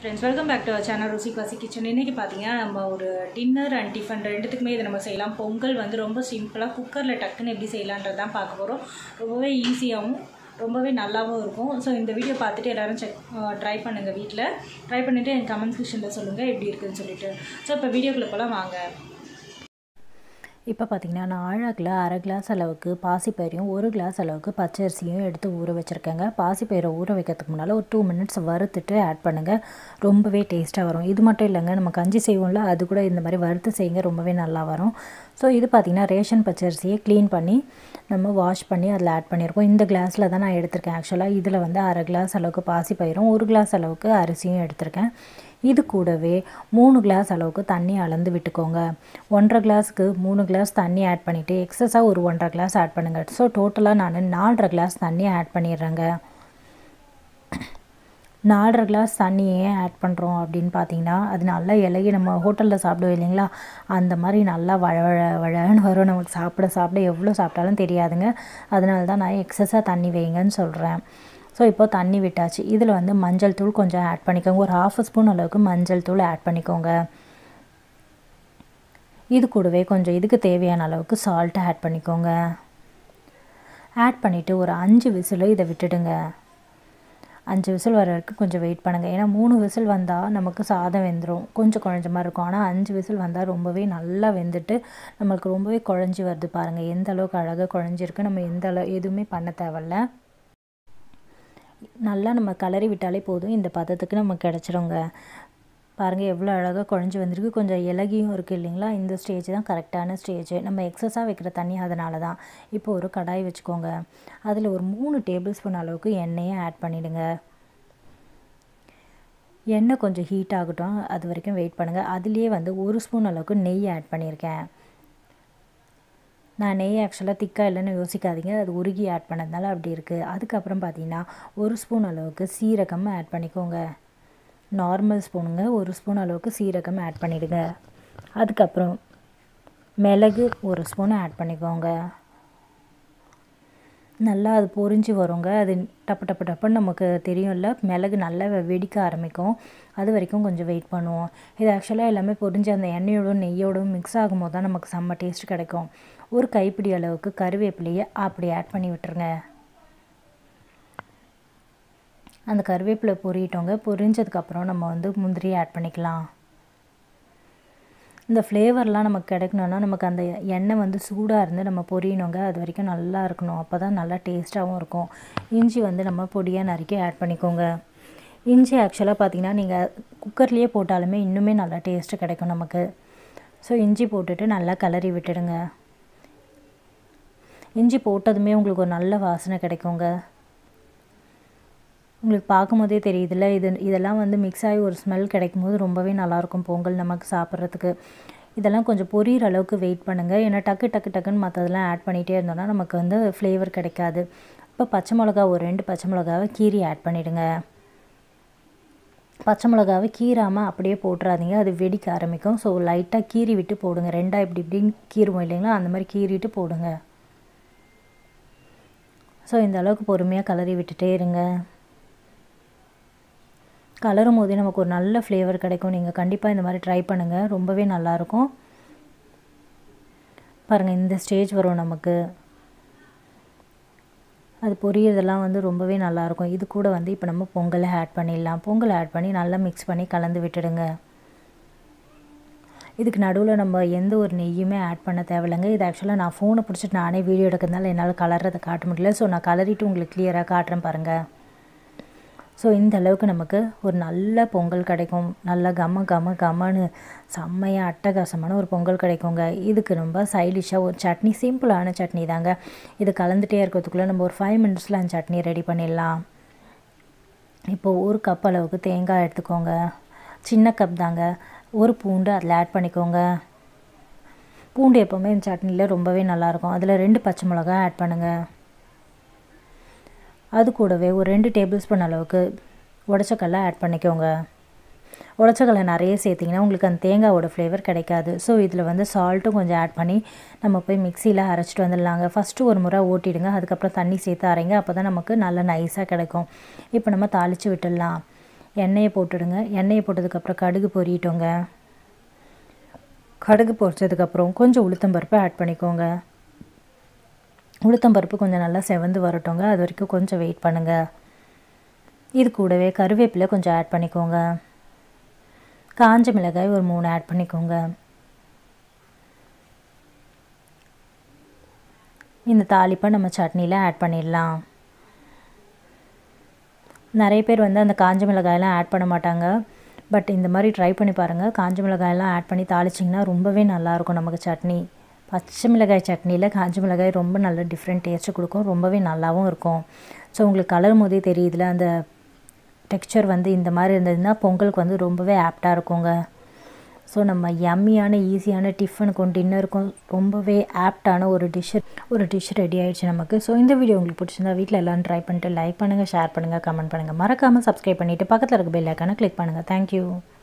friends welcome back to channel Rusi Pasi kitchen இன்றைக்கி பார்த்தீங்கன்னா நம்ம ஒரு டின்னர் அண்ட் டிஃபன் ரெண்டுத்துக்குமே இதை நம்ம செய்யலாம் பொங்கல் வந்து ரொம்ப சிம்பிளாக குக்கரில் டக்குன்னு எப்படி செய்யலான்றது தான் பார்க்க போகிறோம் ரொம்பவே ஈஸியாகவும் ரொம்பவே நல்லாவும் இருக்கும் ஸோ இந்த வீடியோ பார்த்துட்டு எல்லோரும் செக் ட்ரை பண்ணுங்கள் வீட்டில் ட்ரை பண்ணிவிட்டு என் கமெண்ட் செக்ஷனில் சொல்லுங்கள் எப்படி இருக்குதுன்னு சொல்லிட்டு ஸோ இப்போ வீடியோக்குள்ளே போகலாம் வாங்க இப்போ பார்த்திங்கன்னா நான் ஆழாக்கில் அரை கிளாஸ் அளவுக்கு பாசிப்பயிரையும் ஒரு கிளாஸ் அளவுக்கு பச்சரிசியும் எடுத்து ஊற வச்சுருக்கேங்க பாசிப்பயிரை ஊற வைக்கிறதுக்கு முன்னால் ஒரு டூ மினிட்ஸ் வறுத்துட்டு ஆட் பண்ணுங்கள் ரொம்பவே டேஸ்ட்டாக வரும் இது மட்டும் இல்லைங்க நம்ம கஞ்சி செய்வோம்ல அது கூட இந்த மாதிரி வறுத்து செய்யுங்க ரொம்பவே நல்லா வரும் ஸோ இது பார்த்திங்கன்னா ரேஷன் பச்சரிசியை க்ளீன் பண்ணி நம்ம வாஷ் பண்ணி அதில் ஆட் பண்ணியிருக்கோம் இந்த கிளாஸில் தான் நான் எடுத்திருக்கேன் ஆக்சுவலாக இதில் வந்து அரை கிளாஸ் அளவுக்கு பாசிப்பயிரும் ஒரு கிளாஸ் அளவுக்கு அரிசியும் எடுத்திருக்கேன் இது கூடவே மூணு கிளாஸ் அளவுக்கு தண்ணி அளந்து விட்டுக்கோங்க ஒன்றரை கிளாஸுக்கு மூணு கிளாஸ் தண்ணி ஆட் பண்ணிவிட்டு எக்ஸஸாக ஒரு ஒன்றரை கிளாஸ் ஆட் பண்ணுங்கள் ஸோ டோட்டலாக நான் நாலரை கிளாஸ் தண்ணி ஆட் பண்ணிடுறேங்க நாலரை கிளாஸ் தண்ணி ஏன் ஆட் பண்ணுறோம் அப்படின்னு பார்த்தீங்கன்னா அது நல்லா இலகி நம்ம ஹோட்டலில் சாப்பிடுவோம் இல்லைங்களா அந்த மாதிரி நல்லா வழ வழ வழன்னு வரும் நமக்கு சாப்பிட சாப்பிட எவ்வளோ சாப்பிட்டாலும் தெரியாதுங்க அதனால தான் நான் எக்ஸஸாக தண்ணி வைங்கன்னு சொல்கிறேன் ஸோ இப்போ தண்ணி விட்டாச்சு இதில் வந்து மஞ்சள் தூள் கொஞ்சம் ஆட் பண்ணிக்கோங்க ஒரு ஹாஃப் ஸ்பூன் அளவுக்கு மஞ்சள் தூள் ஆட் பண்ணிக்கோங்க இது கூடவே கொஞ்சம் இதுக்கு தேவையான அளவுக்கு சால்ட்டு ஆட் பண்ணிக்கோங்க ஆட் பண்ணிவிட்டு ஒரு அஞ்சு விசில் இதை விட்டுடுங்க அஞ்சு விசில் வர வரைக்கும் கொஞ்சம் வெயிட் பண்ணுங்கள் ஏன்னா மூணு விசில் வந்தால் நமக்கு சாதம் வெந்துடும் கொஞ்சம் குழஞ்ச மாதிரி இருக்கும் ஆனால் அஞ்சு விசில் வந்தால் ரொம்பவே நல்லா வெந்துட்டு நம்மளுக்கு ரொம்பவே குழஞ்சி வருது பாருங்கள் எந்த அளவுக்கு அழகாக குழஞ்சிருக்கு நம்ம எந்த அளவு எதுவுமே பண்ண தேவையில்ல நல்லா நம்ம கலரி விட்டாலே போதும் இந்த பதத்துக்கு நம்ம கிடச்சிருங்க பாருங்கள் எவ்வளோ அழகாக குழஞ்சி வந்திருக்கு கொஞ்சம் இலகியும் இருக்குது இல்லைங்களா இந்த ஸ்டேஜ் தான் கரெக்டான ஸ்டேஜ் நம்ம எக்ஸஸாக வைக்கிற தண்ணி அதனால தான் இப்போ ஒரு கடாய் வச்சுக்கோங்க அதில் ஒரு மூணு டேபிள் ஸ்பூன் அளவுக்கு எண்ணெயை ஆட் பண்ணிவிடுங்க எண்ணெய் கொஞ்சம் ஹீட் ஆகட்டும் அது வரைக்கும் வெயிட் பண்ணுங்கள் அதுலேயே வந்து ஒரு ஸ்பூன் அளவுக்கு நெய் ஆட் பண்ணியிருக்கேன் நான் நெய் ஆக்சுவலாக திக்காக இல்லைன்னு யோசிக்காதீங்க அது உருகி ஆட் பண்ணதுனால அப்படி இருக்குது அதுக்கப்புறம் பார்த்தீங்கன்னா ஒரு ஸ்பூன் அளவுக்கு சீரகம் ஆட் பண்ணிக்கோங்க நார்மல் ஸ்பூனுங்க ஒரு ஸ்பூன் அளவுக்கு சீரகம் ஆட் பண்ணிவிடுங்க அதுக்கப்புறம் மிளகு ஒரு ஸ்பூன் ஆட் பண்ணிக்கோங்க நல்லா அது பொரிஞ்சு வருங்க அது டப்பு டப்பு டப்புன்னு நமக்கு தெரியும்ல மிளகு நல்லா வெடிக்க ஆரம்பிக்கும் அது வரைக்கும் கொஞ்சம் வெயிட் பண்ணுவோம் இது ஆக்சுவலாக எல்லாமே பொரிஞ்சு அந்த எண்ணெயோடும் நெய்யோடும் மிக்ஸ் ஆகும்போது தான் நமக்கு செம்ம டேஸ்ட் கிடைக்கும் ஒரு கைப்பிடி அளவுக்கு கருவேப்பிலையை அப்படி ஆட் பண்ணி விட்டுருங்க அந்த கருவேப்பிலை பொரியட்டோங்க பொரிஞ்சதுக்கப்புறம் நம்ம வந்து முந்திரி ஆட் பண்ணிக்கலாம் இந்த ஃப்ளேவர்லாம் நமக்கு கிடைக்கணுன்னா நமக்கு அந்த எண்ணெய் வந்து சூடாக இருந்து நம்ம பொரியணுங்க அது வரைக்கும் நல்லா இருக்கணும் அப்போ தான் நல்லா டேஸ்ட்டாகவும் இருக்கும் இஞ்சி வந்து நம்ம பொடியாக நறுக்கி ஆட் பண்ணிக்கோங்க இஞ்சி ஆக்சுவலாக பார்த்திங்கன்னா நீங்கள் குக்கர்லேயே போட்டாலுமே இன்னுமே நல்லா டேஸ்ட்டு கிடைக்கும் நமக்கு ஸோ இஞ்சி போட்டுட்டு நல்லா கலரி விட்டுடுங்க இஞ்சி போட்டதுமே உங்களுக்கு ஒரு நல்ல வாசனை கிடைக்குங்க உங்களுக்கு பார்க்கும்போதே தெரியுதுல்ல இது இதெல்லாம் வந்து மிக்ஸ் ஆகி ஒரு ஸ்மெல் கிடைக்கும் போது ரொம்பவே நல்லாயிருக்கும் பொங்கல் நமக்கு சாப்பிட்றதுக்கு இதெல்லாம் கொஞ்சம் பொரியிற அளவுக்கு வெயிட் பண்ணுங்கள் ஏன்னா டக்கு டக்கு டக்குன்னு மற்றதெல்லாம் ஆட் பண்ணிகிட்டே இருந்தோம்னா நமக்கு வந்து ஃப்ளேவர் கிடைக்காது இப்போ பச்சை மிளகா ஒரு ரெண்டு பச்சை மிளகாவை கீரி ஆட் பண்ணிவிடுங்க பச்சை மிளகாவை கீராமல் அப்படியே போட்டுறாதீங்க அது வெடிக்க ஆரம்பிக்கும் ஸோ லைட்டாக கீறி விட்டு போடுங்க ரெண்டாக இப்படி இப்படி கீறுவோம் இல்லைங்களா அந்த மாதிரி கீறிட்டு போடுங்க ஸோ இந்த அளவுக்கு பொறுமையாக கலரி விட்டுட்டே இருங்க கலரும் போதே நமக்கு ஒரு நல்ல ஃப்ளேவர் கிடைக்கும் நீங்கள் கண்டிப்பாக இந்த மாதிரி ட்ரை பண்ணுங்கள் ரொம்பவே நல்லாயிருக்கும் பாருங்கள் இந்த ஸ்டேஜ் வரும் நமக்கு அது பொரியறதெல்லாம் வந்து ரொம்பவே நல்லாயிருக்கும் இது கூட வந்து இப்போ நம்ம பொங்கலை ஆட் பண்ணிடலாம் பொங்கலை ஆட் பண்ணி நல்லா மிக்ஸ் பண்ணி கலந்து விட்டுடுங்க இதுக்கு நடுவில் நம்ம எந்த ஒரு நெய்யுமே ஆட் பண்ண தேவையில்லைங்க இது ஆக்சுவலாக நான் ஃபோனை பிடிச்சிட்டு நானே வீடியோ எடுக்கிறதுனால என்னால் கலர்றதை காட்ட முடியல ஸோ நான் கலரிட்டு உங்களுக்கு கிளியராக காட்டுறேன் பாருங்கள் ஸோ இந்த அளவுக்கு நமக்கு ஒரு நல்ல பொங்கல் கிடைக்கும் நல்ல கம கம கமன்னு செம்மையாக அட்டகாசமான ஒரு பொங்கல் கிடைக்குங்க இதுக்கு ரொம்ப சைடிஷாக ஒரு சட்னி சிம்பிளான சட்னி தாங்க இது கலந்துகிட்டே இருக்கிறதுக்குள்ளே நம்ம ஒரு ஃபைவ் மினிட்ஸில் அந்த சட்னி ரெடி பண்ணிடலாம் இப்போது ஒரு கப் அளவுக்கு தேங்காய் எடுத்துக்கோங்க சின்ன கப் தாங்க ஒரு பூண்டு அதில் ஆட் பண்ணிக்கோங்க பூண்டு எப்போவுமே இந்த சட்னியில் ரொம்பவே நல்லாயிருக்கும் அதில் ரெண்டு பச்சை மிளகா ஆட் பண்ணுங்கள் அது கூடவே ஒரு ரெண்டு டேபிள் ஸ்பூன் அளவுக்கு உடச்சக்கல்ல ஆட் பண்ணிக்கோங்க உடச்சக்கல்லை நிறைய சேர்த்திங்கன்னா உங்களுக்கு அந்த தேங்காவோட ஃப்ளேவர் கிடைக்காது ஸோ இதில் வந்து சால்ட்டும் கொஞ்சம் ஆட் பண்ணி நம்ம போய் மிக்சியில் அரைச்சிட்டு வந்துடலாங்க ஃபஸ்ட்டு ஒரு முறை ஓட்டிடுங்க அதுக்கப்புறம் தண்ணி சேர்த்து அரைங்க அப்போ தான் நமக்கு நல்ல நைஸாக கிடைக்கும் இப்போ நம்ம தாளித்து விட்டுடலாம் எண்ணெயை போட்டுடுங்க எண்ணெயை போட்டதுக்கப்புறம் கடுகு பொரியட்டோங்க கடுகு பொரிச்சதுக்கப்புறம் கொஞ்சம் உளுத்தம்பருப்பு ஆட் பண்ணிக்கோங்க உளுத்தம்பருப்பு கொஞ்சம் நல்லா செவந்து வரட்டுங்க அது வரைக்கும் கொஞ்சம் வெயிட் பண்ணுங்கள் இது கூடவே கருவேப்பிலை கொஞ்சம் ஆட் பண்ணிக்கோங்க காஞ்ச மிளகாய் ஒரு மூணு ஆட் பண்ணிக்கோங்க இந்த தாளிப்பை நம்ம சட்னியில் ஆட் பண்ணிடலாம் நிறைய பேர் வந்து அந்த காஞ்ச மிளகாயெல்லாம் ஆட் பண்ண மாட்டாங்க பட் இந்த மாதிரி ட்ரை பண்ணி பாருங்கள் காஞ்ச மிளகாயெல்லாம் ஆட் பண்ணி தாளிச்சிங்கன்னா ரொம்பவே நல்லாயிருக்கும் நமக்கு சட்னி பச்சை மிளகாய் சட்னியில் காஞ்ச மிளகாய் ரொம்ப நல்ல டிஃப்ரெண்ட் டேஸ்ட்டு கொடுக்கும் ரொம்பவே நல்லாவும் இருக்கும் ஸோ உங்களுக்கு கலர் போதே தெரியுதுல அந்த டெக்ஸ்சர் வந்து இந்த மாதிரி இருந்ததுன்னா பொங்கலுக்கு வந்து ரொம்பவே ஆப்டாக இருக்குங்க ஸோ நம்ம யம்மியான ஈஸியான டிஃபனுக்கும் டின்னருக்கும் ரொம்பவே ஆப்டான ஒரு டிஷ் ஒரு டிஷ் ரெடி ஆகிடுச்சு நமக்கு ஸோ இந்த வீடியோ உங்களுக்கு பிடிச்சிருந்தா வீட்டில் எல்லோரும் ட்ரை பண்ணிட்டு லைக் பண்ணுங்கள் ஷேர் பண்ணுங்கள் கமெண்ட் பண்ணுங்கள் மறக்காமல் சப்ஸ்கிரைப் பண்ணிவிட்டு பக்கத்தில் இருக்க பெல் ஐக்கானை கிளிக் பண்ணுங்கள் தேங்க்யூ